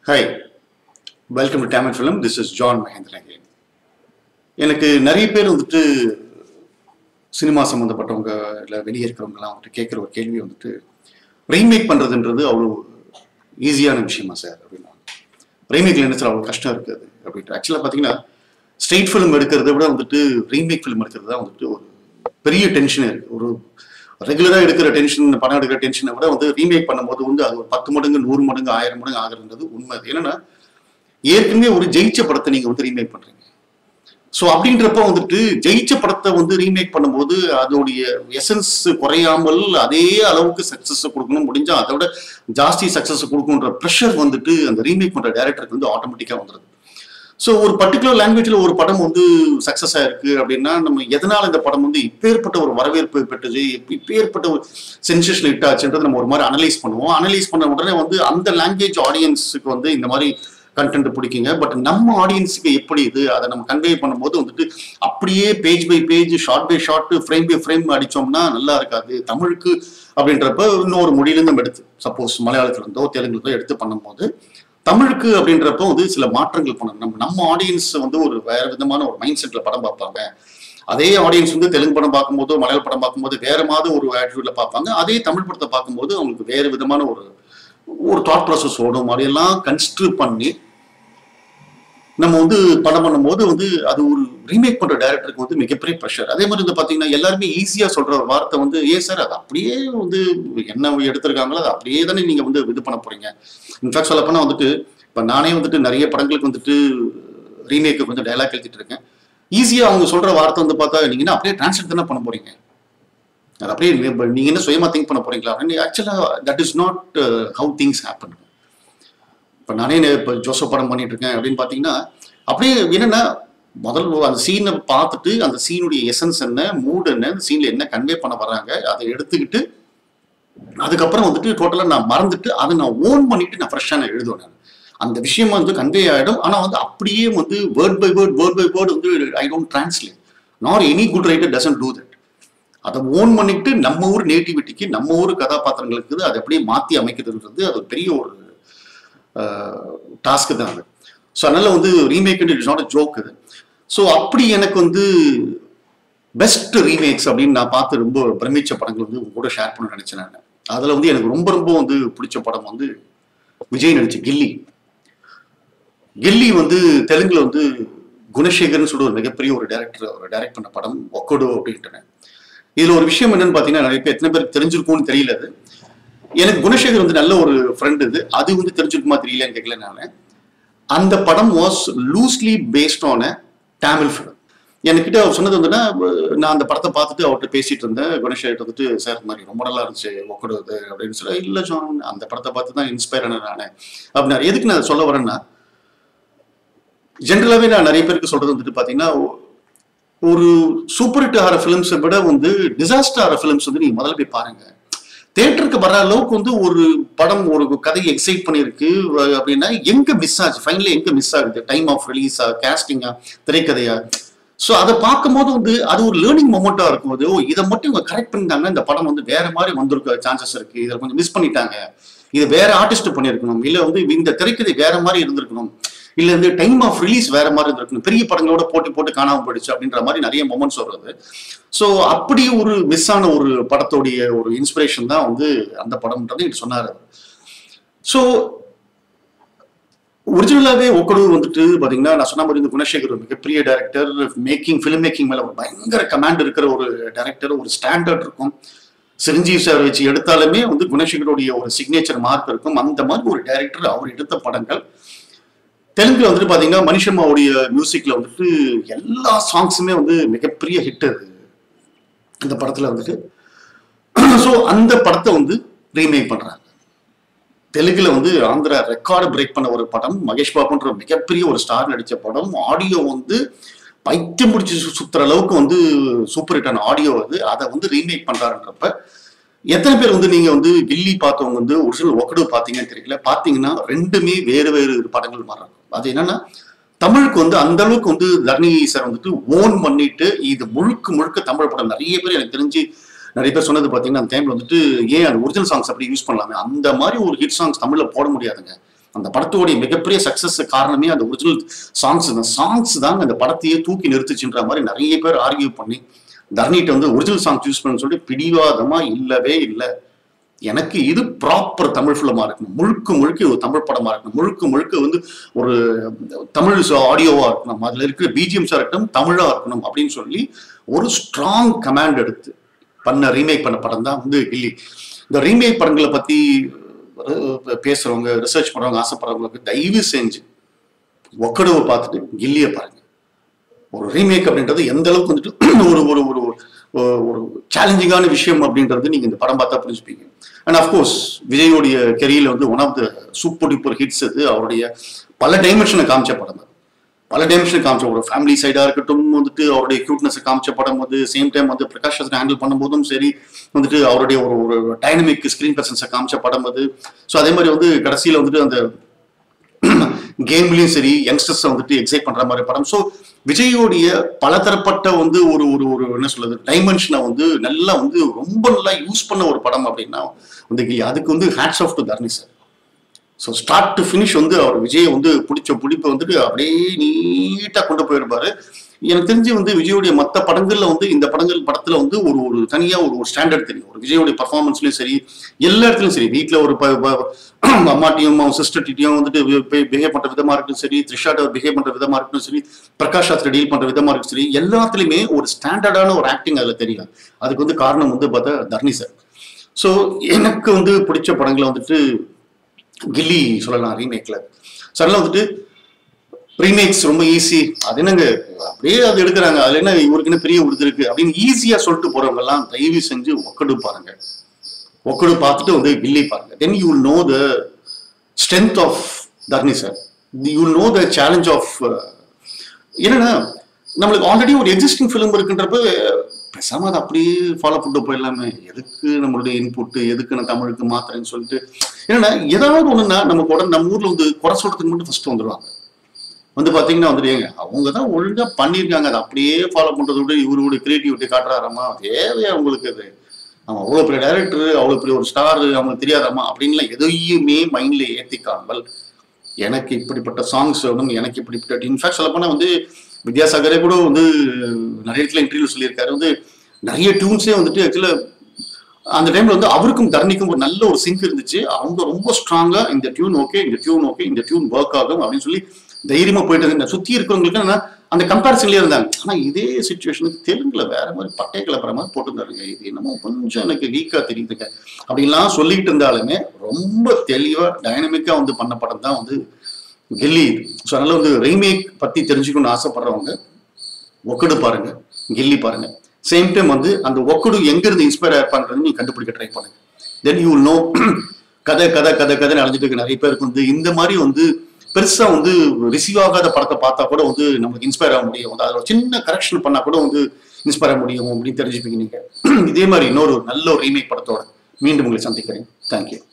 Hi welcome to Damon film this is John Mahendran again. எனக்கு நிறைய பேர் வந்துட்டு சினிமா சம்மந்தப்பட்டவங்க இல்லை வெளியே இருக்கிறவங்கலாம் வந்துட்டு கேட்குற ஒரு கேள்வி வந்துட்டு ரீமேக் பண்ணுறதுன்றது அவ்வளோ ஈஸியான விஷயமா சார் அப்படின்னா ரீமேக்ல என்ன சார் அவ்வளோ கஷ்டம் இருக்குது அப்படின்ட்டு ஆக்சுவலாக பார்த்தீங்கன்னா ஸ்ட்ரெயிட் ஃபிலிம் எடுக்கிறத விட வந்துட்டு ரீமேக் ஃபிலிம் எடுக்கிறது தான் வந்துட்டு ஒரு பெரிய டென்ஷனே இருக்கு ஒரு ரெகுலராக எடுக்கிற டென்ஷன் படம் எடுக்கிற டென்ஷனை விட வந்து ரீமேக் பண்ணும்போது வந்து அது ஒரு பத்து மடங்கு நூறு மடங்கு ஆயிரம் மடங்கு ஆகுறதுன்றது உண்மை அது. என்னன்னா ஏற்கனவே ஒரு ஜெயிச்ச படத்தை நீங்க வந்து ரீமேக் பண்றீங்க ஸோ அப்படின்றப்ப வந்துட்டு ஜெயிச்ச படத்தை வந்து ரீமேக் பண்ணும்போது அதோடைய எசன்ஸ் குறையாமல் அதே அளவுக்கு சக்சஸ் கொடுக்கணும் முடிஞ்சா அதை விட ஜாஸ்தி சக்சஸ் கொடுக்கணுன்ற ப்ரெஷர் வந்துட்டு அந்த ரீமேக் பண்ற டேரக்டருக்கு வந்து ஆட்டோமேட்டிக்காக வந்துடுது ஸோ ஒரு பர்டிகுலர் லாங்குவேஜில் ஒரு படம் வந்து சக்ஸஸ் ஆயிருக்கு அப்படின்னா நம்ம எதனால இந்த படம் வந்து இப்பேற்பட்ட ஒரு வரவேற்பு பெற்றது இப்ப- இப்பேற்பட்ட ஒரு சென்சேஷன் ஹிட் ஆச்சுன்றது நம்ம ஒரு மாதிரி அனலைஸ் பண்ணுவோம் அனலைஸ் பண்ண உடனே வந்து அந்த லாங்குவேஜ் ஆடியன்ஸுக்கு வந்து இந்த மாதிரி கண்டென்ட் பிடிக்குங்க பட் நம்ம ஆடியன்ஸுக்கு எப்படி இது அதை நம்ம கன்வே பண்ணும்போது வந்துட்டு அப்படியே page by page shot by shot frame by frame அடிச்சோம்னா நல்லா இருக்காது தமிழுக்கு அப்படின்றப்ப இன்னொரு மொழியிலேருந்து நம்ம எடுத்து சப்போஸ் மலையாளத்துல இருந்தோ தெலுங்குல இருந்தோ எடுத்து பண்ணும்போது தமிழுக்கு அப்படின்றப்போ வந்து சில மாற்றங்கள் பண்ணணும் நம்ம நம்ம ஆடியன்ஸ் வந்து ஒரு வேற விதமான ஒரு மைண்ட் செட்ல படம் பார்ப்பாங்க அதே ஆடியன்ஸ் வந்து தெலுங்கு படம் பார்க்கும்போதோ மலையாள படம் பார்க்கும்போது வேற மாதிரி ஒரு ஆட்டிடியூட்ல பார்ப்பாங்க அதே தமிழ் படத்தை பார்க்கும்போது அவங்களுக்கு வேற விதமான ஒரு ஒரு தாட் ப்ராசஸ் ஓடும் அதையெல்லாம் கன்சிடர் பண்ணி நம்ம வந்து படம் பண்ணும்போது வந்து அது ஒரு ரீமேக் பண்ற டைரக்டருக்கு வந்து மிகப்பெரிய ப்ரெஷர் அதே மாதிரி வந்து பாத்தீங்கன்னா எல்லாருமே ஈஸியா சொல்ற ஒரு வார்த்தை வந்து ஏன் சார் அது அப்படியே வந்து என்ன எடுத்திருக்காங்களோ அது அப்படியே தானே நீங்க வந்து இது பண்ண போறீங்க இன்ஃபேக்ட் சொல்ல போனா வந்துட்டு இப்ப நானே வந்துட்டு நிறைய படங்களுக்கு வந்துட்டு ரீமேக்கு வந்து டைலாக் எழுதிட்டு இருக்கேன் ஈஸியா அவங்க சொல்ற வார்த்தை வந்து பார்த்தா நீங்க என்ன அப்படியே டிரான்ஸ்லேட் தானே பண்ண போறீங்க அது அப்படியே நீ- நீங்க என்ன சுயமா திங்க் பண்ண போறீங்களா அப்படின்னு ஆக்சுவலா that is not how things happen இப்போ நானே இப்போ ஜோசப் படம் பண்ணிட்டு இருக்கேன் அப்படின்னு பார்த்தீங்கன்னா அப்படியே என்னன்னா முதல் அந்த சீனை பார்த்துட்டு அந்த சீனுடைய எசன்ஸ் என்ன மூட் என்ன அந்த சீன்ல என்ன கன்வே பண்ண வர்றாங்க அதை எடுத்துக்கிட்டு அதுக்கப்புறம் வந்துட்டு டோட்டலாக நான் மறந்துட்டு அதை நான் ஓன் பண்ணிட்டு நான் ஃப்ரெஷ்ஷாக நான் எழுதுவேன் நான் அந்த விஷயம் வந்து கன்வே ஆகிடும் ஆனால் வந்து அப்படியே வந்து word by word word by word வந்து I don't translate not any good writer doesn't do that அதை ஓன் பண்ணிட்டு நம்ம ஊர் நேட்டிவிட்டிக்கு நம்ம ஊர் கதாபாத்திரங்களுக்கு அதை அப்படியே மாற்றி அமைக்கிறதுன்றது அது ஒரு பெரிய ஒரு டாஸ்க்கு தான் அது ஸோ அதனால வந்து remake it's not a joke இது ஸோ அப்படி எனக்கு வந்து பெஸ்ட் ரீமேக்ஸ் அப்படின்னு நான் பார்த்து ரொம்ப பிரமிச்ச படங்கள் வந்து உங்க கூட ஷேர் பண்ண நினைச்சேன் நான் அதில் வந்து எனக்கு ரொம்ப ரொம்ப வந்து பிடிச்ச படம் வந்து விஜய் நடிச்ச கில்லி கில்லி வந்து தெலுங்குல வந்து குணசேகர்னு சொல்லிட்டு ஒரு மிகப்பெரிய ஒரு டைரக்டர் அவர் டைரக்ட் பண்ண படம் ஒக்கோடோ அப்படின்ட்டு இதுல ஒரு விஷயம் என்னன்னு பாத்தீங்கன்னா நிறைய பேர் எத்தனை பேருக்கு தெரிஞ்சிருக்கும்னு தெரியல அது எனக்கு குணசேகர் வந்து நல்ல ஒரு ஃப்ரெண்ட் இது அது வந்து தெரிஞ்சிருக்குமா தெரியலன்னு கேட்கல நான் அந்த படம் was loosely based on Tamil film என்கிட்ட அவர் சொன்னது வந்துன்னா அஹ் நான் அந்த படத்தை பார்த்துட்டு அவர்கிட்ட பேசிட்டு இருந்தேன் குணசேகர் வந்துட்டு சார் இந்த மாதிரி ரொம்ப நல்லா இருந்துச்சு ஒக்கடுவது அப்படின்னு சொல்லி இல்லை ஜான் அந்த படத்தை பார்த்து தான் இன்ஸ்பயர் ஆனேன் நான் அப்படின்னா எதுக்கு நான் அதை சொல்ல வரேன்னா ஜென்ரலாகவே நான் நிறைய பேருக்கு சொல்றது வந்துட்டு பார்த்தீங்கன்னா ஒரு சூப்பர் ஹிட் ஆகிற ஃபிலிம்ஸை விட வந்து டிசாஸ்டர் ஆகிற ஃபிலிம்ஸ் வந்து நீங்க முதல்ல போய் பாருங்க தேட்டருக்கு வர அளவுக்கு வந்து ஒரு படம் ஒரு கதையை எக்ஸைட் பண்ணியிருக்கு அஹ் அப்படின்னா எங்க மிஸ் ஆச்சு ஃபைனலி எங்க மிஸ் ஆகுது டைம் ஆஃப் ரிலீஸா கேஸ்டிங்கா திரைக்கதையா ஸோ அதை பார்க்கும்போது வந்து அது ஒரு லேர்னிங் மொமெண்டா இருக்கும் போது ஓ இதை மட்டும் இவங்க கரெக்ட் பண்ணிட்டாங்கன்னா இந்த படம் வந்து வேற மாதிரி வந்திருக்க சான்சஸ் இருக்கு இதில் கொஞ்சம் மிஸ் பண்ணிட்டாங்க இது வேற ஆர்டிஸ்ட் பண்ணியிருக்கணும் இல்ல வந்து இந்த திரைக்கதை வேற மாதிரி இருந்திருக்கணும் இல்ல வந்து டைம் ஆஃப் ரிலீஸ் வேற மாதிரி இருந்திருக்கணும் பெரிய படங்களோட போட்டி போட்டு காணாம போயிடுச்சு அப்படின்ற மாதிரி நிறைய மொமெண்ட்ஸ் வருது ஸோ அப்படி ஒரு மிஸ் ஆன ஒரு படத்தோடைய ஒரு இன்ஸ்பிரேஷன் தான் வந்து அந்த படம்ன்றது எனக்கு சொன்னார் ஸோ ஒரிஜினலாகவே ஒக்கடு வந்துட்டு பார்த்தீங்கன்னா நான் சொன்ன மாதிரி இந்த குணசேகர் ஒரு மிகப்பெரிய டைரக்டர் மேக்கிங் ஃபிலிம் மேக்கிங் மேலே ஒரு பயங்கர கமாண்ட் இருக்கிற ஒரு டைரக்டர் ஒரு ஸ்டாண்டர்ட் இருக்கும் சிரஞ்சீவி சார் வச்சு எடுத்தாலுமே வந்து குணசேகருடைய ஒரு சிக்னேச்சர் மார்க் இருக்கும் அந்த மாதிரி ஒரு டைரக்டர் அவர் எடுத்த படங்கள் தெலுங்குல வந்துட்டு பாத்தீங்கன்னா மனுஷம்மாவுடைய மியூசிக்ல வந்துட்டு எல்லா சாங்ஸுமே வந்து மிகப்பெரிய ஹிட் அது இந்த படத்துல வந்துட்டு ஸோ அந்த படத்தை வந்து ரீமேக் பண்றாங்க தெலுங்குல வந்து ஆந்திரா ரெக்கார்டு பிரேக் பண்ண ஒரு படம் மகேஷ் பாபுன்ற மிகப்பெரிய ஒரு ஸ்டார் நடிச்ச படம் ஆடியோ வந்து பைத்தியம் பிடிச்சி சு- சுத்துற அளவுக்கு வந்து சூப்பர் ஹிட்டான ஆடியோ அது அதை வந்து ரீமேக் பண்றாருன்றப்ப எத்தனை பேர் வந்து நீங்க வந்து கில்லி பார்த்தவங்க வந்து ஒரிஜினல் ஒக்கடு பார்த்தீங்கன்னு தெரியல பார்த்தீங்கன்னா ரெண்டுமே வேறு வேறு படங்கள் மாதிரி இருக்கும் அது என்னன்னா தமிழுக்கு வந்து அந்த அளவுக்கு வந்து தர்ணி சார் வந்துட்டு ஓன் பண்ணிட்டு இது முழுக்க முழுக்க தமிழ் படம் நிறைய பேர் எனக்கு தெரிஞ்சு நிறைய பேர் சொன்னது பார்த்தீங்கன்னா அந்த டைம்ல வந்துட்டு ஏன் அந்த ஒரிஜினல் சாங்ஸ் அப்படி யூஸ் பண்ணலாமே அந்த மாதிரி ஒரு ஹிட் சாங்ஸ் தமிழ்ல போட முடியாதுங்க அந்த படத்தோடைய மிகப்பெரிய சக்சஸ் காரணமே அந்த ஒரிஜினல் சாங்ஸ் தான் சாங்ஸ் தான் அந்த படத்தையே தூக்கி நிறுத்துச்சுன்ற மாதிரி நிறைய பேர் ஆர்கியூ பண்ணி தர்னிட்ட வந்து ஒரிஜினல் சாங் சூஸ் பண்ண சொல்லிட்டு பிடிவாதமா இல்லவே இல்லை எனக்கு இது ப்ராப்பர் தமிழ் ஃபிலிமா இருக்கணும் முழுக்க முழுக்க ஒரு தமிழ் படமா இருக்கணும் முழுக்க முழுக்க வந்து ஒரு தமிழ் ஆடியோவா இருக்கணும் அதுல இருக்கிற பிஜிஎம்ஸா இருக்கட்டும் தமிழா இருக்கணும் அப்படின்னு சொல்லி ஒரு ஸ்ட்ராங் கமாண்ட் எடுத்து பண்ண ரீமேக் பண்ண படம் தான் வந்து கில்லி இந்த ரீமேக் படங்களை பத்தி அஹ், பேசுறவங்க ரிசர்ச் பண்றவங்க ஆசைப்படுறவங்களுக்கு தயவு செஞ்சு ஒக்கடவை பார்த்துட்டு கில்லியை பாருங்க ஒரு ரீமேக் அப்படின்றது எந்த அளவுக்கு வந்துட்டு ஒரு ஒரு ஒரு ஒரு- ஒரு சேலஞ்சிங்கான விஷயம் அப்படின்றது நீங்க இந்த படம் பார்த்தா புரிஞ்சுப்பீங்க அண்ட் அஃப்கோர்ஸ் விஜயோடைய கெரியர்ல வந்து one of the super duper hits அது அவருடைய பல டைமென்ஷனை காமிச்ச படம் அது பல டைமென்ஷன் காமிச்ச ஒரு ஃபேமிலி சைடா இருக்கட்டும் வந்துட்டு அவருடைய கியூட்னஸ் காமிச்ச படம் வந்து சேம் டைம் வந்து பிரகாஷ் ராஜ் ஹேண்டில் பண்ணும்போதும் சரி வந்துட்டு அவருடைய ஒரு ஒரு டைனமிக் ஸ்கிரீன் பிரசன்ஸை காமிச்ச படம் அது ஸோ அதே மாதிரி வந்து கடைசியில வந்துட்டு அந்த கேம்லயும் சரி யங்ஸ்டர்ஸ் வந்துட்டு எக்ஸைட் பண்ற மாதிரி படம் ஸோ விஜயோடைய பலதரப்பட்ட வந்து ஒரு ஒரு ஒரு என்ன சொல்றது டைமென்ஷனை வந்து நல்லா வந்து ரொம்ப நல்லா யூஸ் பண்ண ஒரு படம் அப்படின்னா வந்து கில்லி. அதுக்கு வந்து hats off to Dharani sir so start to finish வந்து அவர் விஜயை வந்து பிடிச்ச பிடிப்பை வந்துட்டு அப்படியே நீட்டாக கொண்டு போயிருப்பாரு எனக்கு தெரிஞ்சு வந்து விஜயோடைய மற்ற படங்கள்ல வந்து இந்த படங்கள் படத்துல வந்து ஒரு ஒரு தனியா ஒரு ஒரு ஸ்டாண்டர்ட் தெரியும் ஒரு விஜயோடைய பர்ஃபார்மன்ஸ்லயும் சரி எல்லா இடத்துலயும் சரி வீட்ல ஒரு ப- ப- அம்மாட்டையும் அவன் சிஸ்டர்கிட்டையும் வந்துட்டு பிஹேவ் பண்ற விதமா இருக்கட்டும் சரி த்ரிஷாட்ட பிஹேவ் பண்ற விதமா இருக்கட்டும் சரி பிரகாஷ் ராஜ் டீல் பண்ற விதமா இருக்கட்டும் சரி எல்லாத்துலயுமே ஒரு ஸ்டாண்டர்டான ஒரு ஆக்டிங் அதுல தெரியும் அதுக்கு வந்து காரணம் வந்து பார்த்தா தர்னி சார் ஸோ எனக்கு வந்து பிடிச்ச படங்களை வந்துட்டு கில்லி சொல்லலாம் ரீமேக்ல சடனாக வந்துட்டு ரீமேக்ஸ் ரொம்ப ஈஸி அது என்னங்க அப்படியே அது எடுக்கிறாங்க அதுல என்ன இவருக்கு என்ன பெரிய ஒரு இது இருக்கு அப்படின்னு ஈஸியா சொல்லிட்டு போறவங்க எல்லாம் தயவு செஞ்சு ஒக்கடு பாருங்க ஒக்கடு பார்த்துட்டு வந்து கில்லி பாருங்க then you know the strength of Dharani sir you know the challenge of என்னன்னா நம்மளுக்கு ஆல்ரெடி ஒரு எக்ஸிஸ்டிங் ஃபிலிம் இருக்குன்றப்ப பேசாம அதை அப்படியே ஃபாலோ பண்ணிட்டு போயிடலாமே எதுக்கு நம்மளுடைய இன்புட் எதுக்கு நான் தமிழுக்கு மாத்துறேன்னு சொல்லிட்டு என்னன்னா ஏதாவது ஒண்ணுன்னா நமக்கு உடனே நம்ம ஊர்ல வந்து குறை சொல்றதுக்கு மட்டும் ஃபர்ஸ்ட் வந்துருவாங்க வந்து பாத்தீங்கன்னா வந்துட்டு ஏங்க அவங்க தான் ஒழுங்கா பண்ணியிருக்காங்க அதை அப்படியே ஃபாலோ பண்றதை விட இவரோட கிரியேட்டிவிட்டி காட்டுறாராமா தேவையா உங்களுக்கு அது அவன் அவ்வளோ பெரிய டைரக்டர் அவ்வளோ பெரிய ஒரு ஸ்டார் அவங்களுக்கு தெரியாதாமா அப்படின்லாம் எதையுமே மைண்ட்ல ஏத்திக்காமல் எனக்கு இப்படிப்பட்ட சாங்ஸ் வேணும் எனக்கு இப்படிப்பட்ட இன்ஃபேக்ட் சொல்ல போனா வந்து வித்யாசாகரே கூட வந்து நிறைய இடத்துல இன்டர்வியூ சொல்லியிருக்காரு வந்து நிறைய டியூன்ஸே வந்துட்டு ஆக்சுவலா அந்த டைம்ல வந்து அவருக்கும் தரணிக்கும் ஒரு நல்ல ஒரு சிங்க் இருந்துச்சு அவங்க ரொம்ப ஸ்ட்ராங்கா இந்த டியூன் ஓகே இந்த டியூன் ஓகே இந்த டியூன் ஒர்க் ஆகும் அப்படின்னு சொல்லி தைரியமா போயிட்டு இருந்தாங்க சுத்தி இருக்கிறவங்களுக்கு என்னன்னா அந்த கம்பேரிசன்லயே இருந்தாங்க ஆனா இதே சுச்சுவேஷனுக்கு தெலுங்குல வேற மாதிரி பட்டை கிளப்புற மாதிரி போட்டுருந்தாருங்க இது என்னமோ கொஞ்சம் எனக்கு வீக்கா தெரியுதுங்க அப்படின்லாம் சொல்லிட்டு இருந்தாலுமே ரொம்ப தெளிவா டைனமிக்கா வந்து பண்ண படம் தான் வந்து கில்லி ஸோ அதனால வந்து ரீமேக் பத்தி தெரிஞ்சுக்கணும்னு ஆசைப்படுறவங்க ஒக்கடு பாருங்க கில்லி பாருங்க சேம் டைம் வந்து அந்த ஒக்கடு எங்க இருந்து இன்ஸ்பயர் பண்றதுன்னு நீங்க கண்டுபிடிக்க ட்ரை பண்ணுங்க தென் யூ நோ கதை கதை கதை கதை அழைஞ்சிட்டு இருக்க நிறைய பேருக்கு வந்து இந்த மாதிரி வந்து பெருசா வந்து ரிசீவ் ஆகாத படத்தை பார்த்தா கூட வந்து நமக்கு இன்ஸ்பயர் ஆக முடியும் அதில் ஒரு சின்ன கரெக்ஷன் பண்ணா கூட வந்து இன்ஸ்பயர் ஆக முடியும் அப்படின்னு தெரிஞ்சுப்பீங்க நீங்க இதே மாதிரி இன்னொரு நல்ல ஒரு ரீமேக் படத்தோட மீண்டும் உங்களை சந்திக்கிறேன் தேங்க்யூ